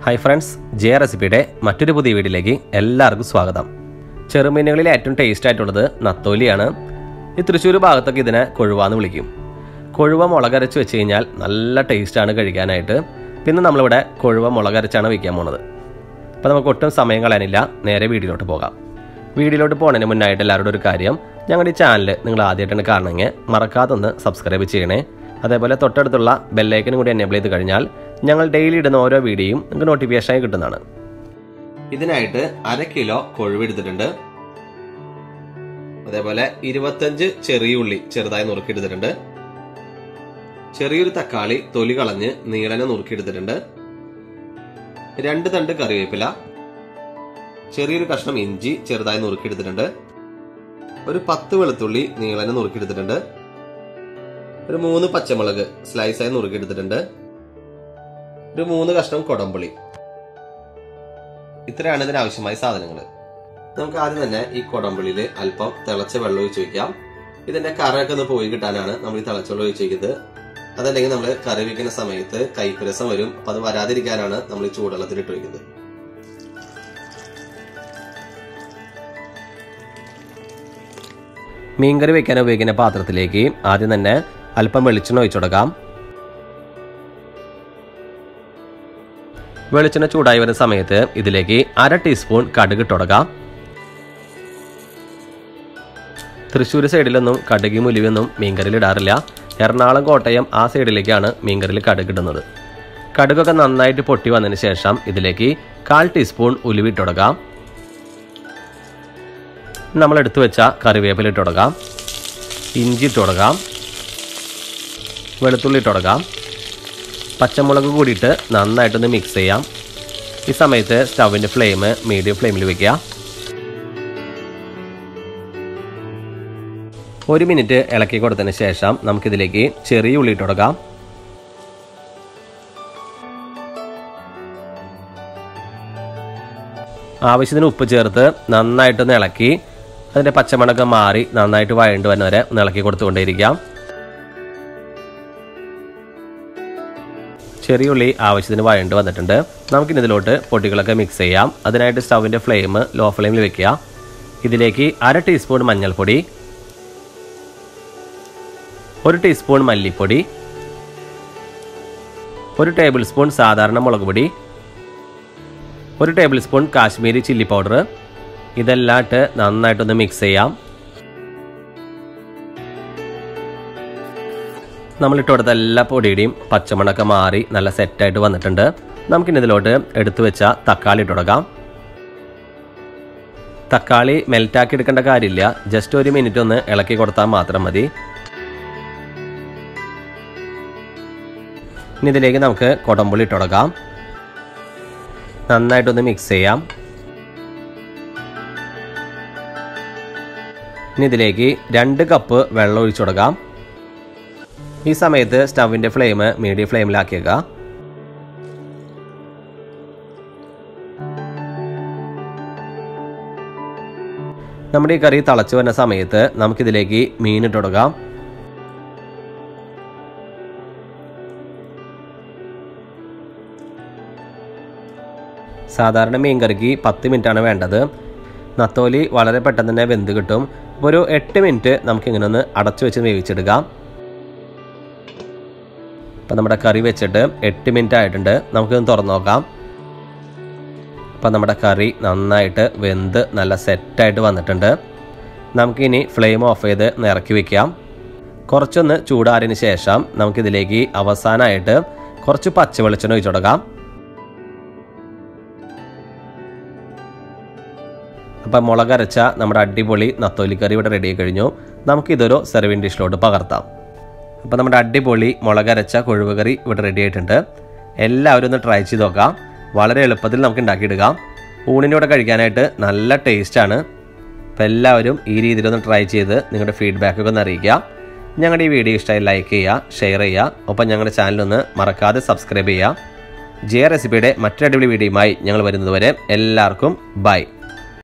hi friends J റെസിപ്പിയുടെ മറ്റൊരു പുതിയ വീഡിയോയിലേക്ക് എല്ലാവർക്കും സ്വാഗതം ചെറുമീനുകളിൽ ഏറ്റവും ടേസ്റ്റ് ആയിട്ടുള്ളത് നത്തോലിയാണ് ഈ തൃശ്ശൂർ ഭാഗത്തൊക്കെ ഇതിനെ കൊഴുവാന്ന് വിളിക്കും കൊഴുവ മുളകരച്ച് വെച്ച് കഴിഞ്ഞാൽ നല്ല ടേസ്റ്റാണ് കഴിക്കാനായിട്ട് പിന്നെ നമ്മളിവിടെ കൊഴുവ മുളകരച്ചാണ് വയ്ക്കാൻ പോണത് അപ്പോൾ നമുക്ക് ഒട്ടും സമയം കളയാനില്ല നേരെ വീഡിയോയിലോട്ട് പോകാം വീഡിയോയിലോട്ട് പോകുന്നതിന് മുന്നായിട്ട് എല്ലാവരോടും ഒരു കാര്യം ഞങ്ങളുടെ ഈ ചാനൽ നിങ്ങൾ ആദ്യമായിട്ടാണ് കാണണമെങ്കിൽ മറക്കാതെ ഒന്ന് സബ്സ്ക്രൈബ് ചെയ്യണേ അതേപോലെ തൊട്ടടുത്തുള്ള ബെല്ലൈക്കനും കൂടി എനേബിൾ ചെയ്ത് കഴിഞ്ഞാൽ ഞങ്ങൾ ഡെയിലി ഇടുന്ന ഓരോ വീഡിയോയും നിങ്ങൾക്ക് നോട്ടിഫിക്കേഷനായി കിട്ടുന്നതാണ് ഇതിനായിട്ട് അര കിലോ കൊഴുവെടുത്തിട്ടുണ്ട് അതേപോലെ ഇരുപത്തഞ്ച് ചെറിയ ഉള്ളി ചെറുതായി നുറുക്കിയെടുത്തിട്ടുണ്ട് ചെറിയൊരു തക്കാളി തൊലി കളഞ്ഞ് നീളനെ നുറുക്കിയെടുത്തിട്ടുണ്ട് രണ്ട് തണ്ട് കറിവേപ്പില ചെറിയൊരു കഷ്ണം ഇഞ്ചി ചെറുതായി നുറുക്കിയെടുത്തിട്ടുണ്ട് ഒരു പത്ത് വെളുത്തുള്ളി നീളനെ നുറുക്കിയെടുത്തിട്ടുണ്ട് ഒരു മൂന്ന് പച്ചമുളക് സ്ലൈസായി നുറുക്കിയെടുത്തിട്ടുണ്ട് ഒരു മൂന്ന് കഷ്ണം കൊടമ്പുളി ഇത്രയാണ് ഇതിന് ആവശ്യമായ സാധനങ്ങൾ നമുക്ക് ആദ്യം തന്നെ ഈ കൊടമ്പുളിയിൽ അല്പം തിളച്ച വെള്ളം ഒഴിച്ച് വെക്കാം ഇതിന്റെ കറയൊക്കെ ഒന്ന് പോയി കിട്ടാനാണ് നമ്മൾ ഈ തിളച്ച വെള്ളം ഒഴിച്ച് വെക്കുന്നത് അതല്ലെങ്കിൽ നമ്മൾ കറി വെക്കുന്ന സമയത്ത് കൈപ്പരസം വരും അപ്പൊ അത് വരാതിരിക്കാനാണ് നമ്മൾ ഈ ചൂടുവെള്ളത്തിൽ ഇട്ട് വെക്കുന്നത് മീൻകറി വെക്കാൻ ഉപയോഗിക്കുന്ന പാത്രത്തിലേക്ക് ആദ്യം തന്നെ അല്പം വെളിച്ചെണ്ണ ഒഴിച്ചു കൊടുക്കാം വെളിച്ചെണ്ണ ചൂടായി വരുന്ന സമയത്ത് ഇതിലേക്ക് അര ടീസ്പൂൺ കടുക് ഇട്ടുകൊടുക്കാം തൃശ്ശൂർ സൈഡിലൊന്നും കടുകി മുലിവൊന്നും മീൻകറിയിൽ ഇടാറില്ല എറണാകുളം കോട്ടയം ആ സൈഡിലേക്കാണ് മീൻകറിയിൽ കടുക് ഇടുന്നത് കടുകൊക്കെ നന്നായിട്ട് പൊട്ടി വന്നതിന് ശേഷം ഇതിലേക്ക് കാൽ ടീസ്പൂൺ ഉലുവ ഇട്ടുകൊടുക്കാം നമ്മൾ എടുത്തു വെച്ച കറിവേപ്പില ഇട്ട് കൊടുക്കാം ഇഞ്ചി ഇട്ട് കൊടുക്കാം വെളുത്തുള്ളി ഇട്ട് കൊടുക്കാം പച്ചമുളക് കൂടിയിട്ട് നന്നായിട്ടൊന്ന് മിക്സ് ചെയ്യാം ഈ സമയത്ത് സ്റ്റവിൻ്റെ ഫ്ലെയിം മീഡിയം ഫ്ലെയിമിൽ വെക്കുക ഒരു മിനിറ്റ് ഇളക്കി കൊടുത്തതിന് ശേഷം നമുക്കിതിലേക്ക് ചെറിയ ഉള്ളി ഇട്ട് കൊടുക്കാം ആവശ്യത്തിന് ഉപ്പ് ചേർത്ത് നന്നായിട്ടൊന്ന് ഇളക്കി അതിൻ്റെ പച്ചമണക്കം മാറി നന്നായിട്ട് വഴണ്ട് വരുന്ന വരെ ഒന്ന് ഇളക്കി കൊടുത്തുകൊണ്ടേയിരിക്കാം ചെറിയ ഉള്ളി ആവശ്യത്തിന് വഴണ്ട് വന്നിട്ടുണ്ട് നമുക്കിനി ഇതിലോട്ട് പൊടികളൊക്കെ മിക്സ് ചെയ്യാം അതിനായിട്ട് സ്റ്റൗവിൻ്റെ ഫ്ലെയിം ലോ ഫ്ലെയിമിൽ വെക്കുക ഇതിലേക്ക് അര ടീസ്പൂൺ മഞ്ഞൾപ്പൊടി ഒരു ടീസ്പൂൺ മല്ലിപ്പൊടി ഒരു ടേബിൾ സ്പൂൺ സാധാരണ മുളക് പൊടി ഒരു table spoon Kashmiri chilli powder ഇതെല്ലാം ഇട്ട് നന്നായിട്ടൊന്ന് മിക്സ് ചെയ്യാം നമ്മൾ ഇട്ട് കൊടുത്ത എല്ലാ പൊടിയുടെയും പച്ചമണൊക്കെ മാറി നല്ല സെറ്റായിട്ട് വന്നിട്ടുണ്ട് നമുക്കിനി ഇതിലോട്ട് എടുത്തു വെച്ച തക്കാളി ഇട്ട് കൊടുക്കാം തക്കാളി മെൽറ്റാക്കി എടുക്കേണ്ട കാര്യമില്ല ജസ്റ്റ് ഒരു മിനിറ്റ് ഒന്ന് ഇളക്കി കൊടുത്താൽ മാത്രം മതി ഇനി ഇതിലേക്ക് നമുക്ക് കൊടമ്പുളി ഇട്ട് കൊടുക്കാം നന്നായിട്ടൊന്ന് മിക്സ് ചെയ്യാം ഇനി ഇതിലേക്ക് രണ്ട് കപ്പ് വെള്ളം ഒഴിച്ചു കൊടുക്കാം ഈ സമയത്ത് സ്റ്റവിൻ്റെ ഫ്ലെയിം മീഡിയം ഫ്ലെയിമിലാക്കിയേക്കുക നമ്മുടെ ഈ കറി തിളച്ചു വരുന്ന സമയത്ത് നമുക്കിതിലേക്ക് മീൻ ഇട്ട് കൊടുക്കാം സാധാരണ മീൻ കറിക്ക് പത്ത് മിനിറ്റാണ് വേണ്ടത് നത്തോലി വളരെ പെട്ടെന്ന് തന്നെ വെന്ത് കിട്ടും അപ്പോൾ ഒരു എട്ട് മിനിറ്റ് നമുക്കിങ്ങനെ ഒന്ന് അടച്ചു വെച്ച് വേവിച്ചെടുക്കാം അപ്പം നമ്മുടെ കറി വെച്ചിട്ട് എട്ട് മിനിറ്റ് ആയിട്ടുണ്ട് നമുക്കിതൊന്ന് തുറന്നു നോക്കാം അപ്പം നമ്മുടെ കറി നന്നായിട്ട് വെന്ത് നല്ല സെറ്റായിട്ട് വന്നിട്ടുണ്ട് നമുക്കിനി ഫ്ലെയിം ഓഫ് ചെയ്ത് ഇറക്കി വെക്കാം കുറച്ചൊന്ന് ചൂടാറിന് ശേഷം നമുക്കിതിലേക്ക് അവസാനമായിട്ട് കുറച്ച് പച്ച വെളിച്ചെണ്ണ ഒഴിച്ചു കൊടുക്കാം അപ്പം മുളകരച്ച നമ്മുടെ അടിപൊളി നത്തോലിക്കറി ഇവിടെ റെഡി ആയി കഴിഞ്ഞു നമുക്കിതൊരു സെർവിങ് ഡിഷിലോട്ട് പകർത്താം അപ്പോൾ നമ്മുടെ അടിപൊളി മുളകരച്ച കൊഴുവ് കറി ഇവിടെ റെഡി ആയിട്ടുണ്ട് എല്ലാവരും ഒന്ന് ട്രൈ ചെയ്ത് നോക്കാം വളരെ എളുപ്പത്തിൽ നമുക്ക് ഉണ്ടാക്കിയെടുക്കാം ഊണിൻ്റെ കൂടെ കഴിക്കാനായിട്ട് നല്ല ടേസ്റ്റാണ് അപ്പോൾ എല്ലാവരും ഈ രീതിയിലൊന്ന് ട്രൈ ചെയ്ത് നിങ്ങളുടെ ഫീഡ്ബാക്കൊക്കെ ഒന്ന് അറിയിക്കുക ഞങ്ങളുടെ ഈ വീഡിയോ ഇഷ്ടമായി ലൈക്ക് ചെയ്യുക ഷെയർ ചെയ്യുക ഒപ്പം ഞങ്ങളുടെ ചാനലൊന്ന് മറക്കാതെ സബ്സ്ക്രൈബ് ചെയ്യുക ജെ റെസിപ്പിയുടെ മറ്റൊരു അടിപൊളി വീഡിയോയുമായി ഞങ്ങൾ വരുന്നതുവരെ എല്ലാവർക്കും ബൈ